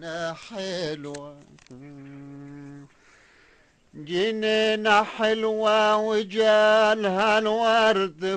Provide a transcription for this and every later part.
جنينة حلوة جنينة حلوة وجالها الورد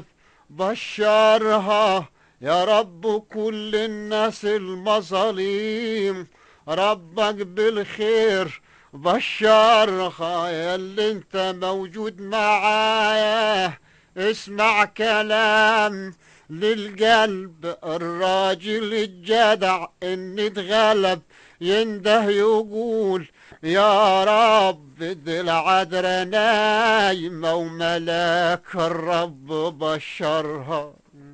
بشرها يا رب كل الناس المظاليم ربك بالخير بشرها يا اللي انت موجود معايا اسمع كلام للقلب الراجل الجدع ان اتغلب ينده يقول يا رب دي العذرة نايمة وملاك الرب بشرها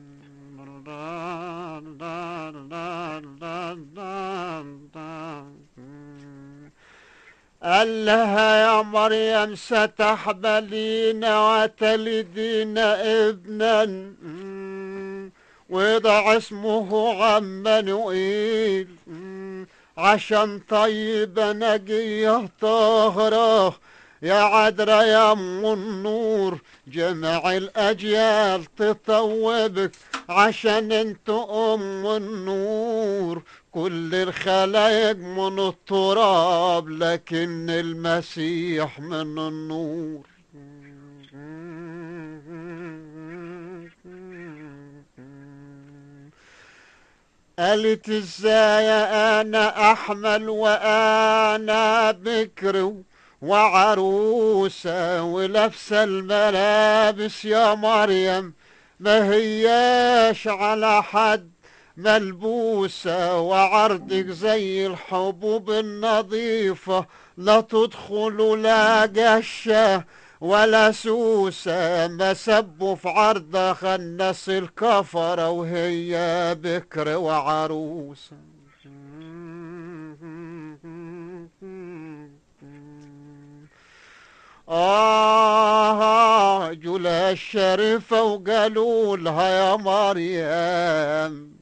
قال لها يا مريم ستحبلين وتلدين ابنا ويضع اسمه عمانوئيل عشان طيبة نقية طاهرة يا عذرا يا ام النور جمع الاجيال تطوبك عشان انت ام النور كل الخلايق من التراب لكن المسيح من النور قالت ازاي انا احمل وانا بكر وعروسة ولابسة الملابس يا مريم ما هياش على حد ملبوسة وعرضك زي الحبوب النظيفة لا تدخل لا جشة ولا سوسة ما سبوا في عرضها خنس الكفرة وهي بكر وعروسة آه جولها الشريفة وقالوا لها يا مريم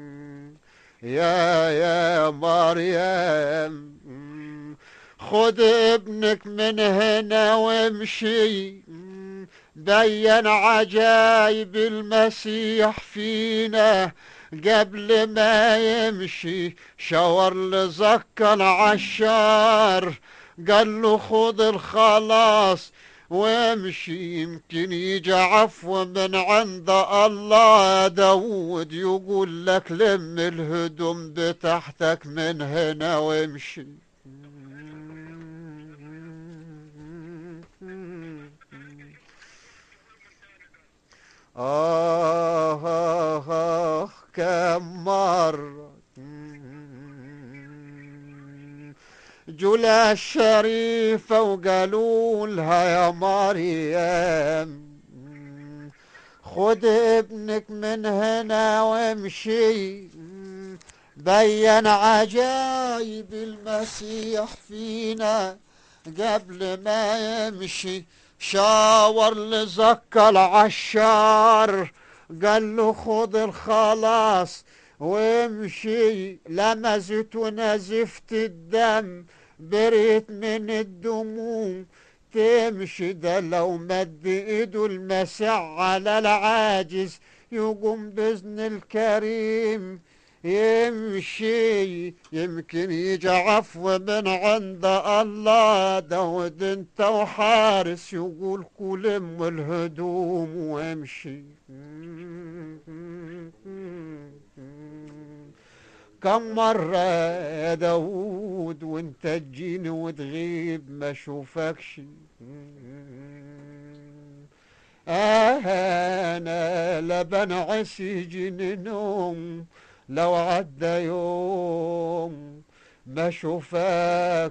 يا يا مريم خد ابنك من هنا وامشي بين عجايب المسيح فينا قبل ما يمشي شاور لزكى العشار قال له خذ الخلاص وامشي يمكن يجي عفو من عند الله يا داود يقول لك لم الهدوم بتاعتك من هنا وامشي آه آه آه كم مرة جولا الشريفة وقالوا لها يا مريم خد ابنك من هنا وامشي بين عجايب المسيح فينا قبل ما يمشي شاور لزكى العشار قال له خذ الخلاص وامشي لمزت ونزفت الدم بريت من الدموع تمشي ده لو مد ايده المسيح على العاجز يقوم بإذن الكريم يمشي يمكن يجي عفو من عند الله داود انت وحارس يقول كل ام الهدوم وامشي كم مرة يا داود وانت تجيني وتغيب ما اشوفكش آه انا لبن عسي نوم لو عدى يوم ما اشوفك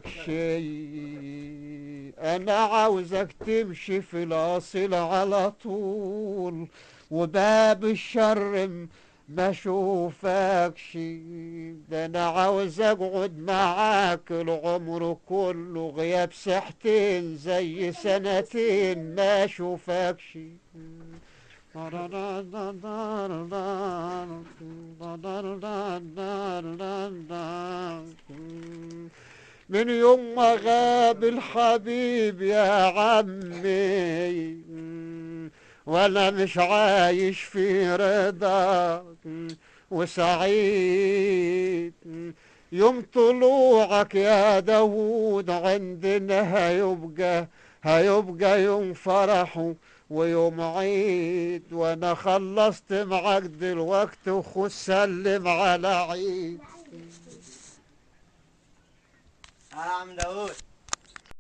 شيء انا عاوزك تمشي في الاصل على طول وباب الشر ما اشوفك شي ده انا عاوز اقعد معاك العمر كله غياب ساعتين زي سنتين ما اشوفك شي من يوم ما غاب الحبيب يا عمي وانا مش عايش في رضا وسعيد يوم طلوعك يا داوود عندنا هيبقى هيبقى يوم فرح ويوم عيد وانا خلصت معاك دلوقتي وخش سلم على عيد تعالى يا عم داوود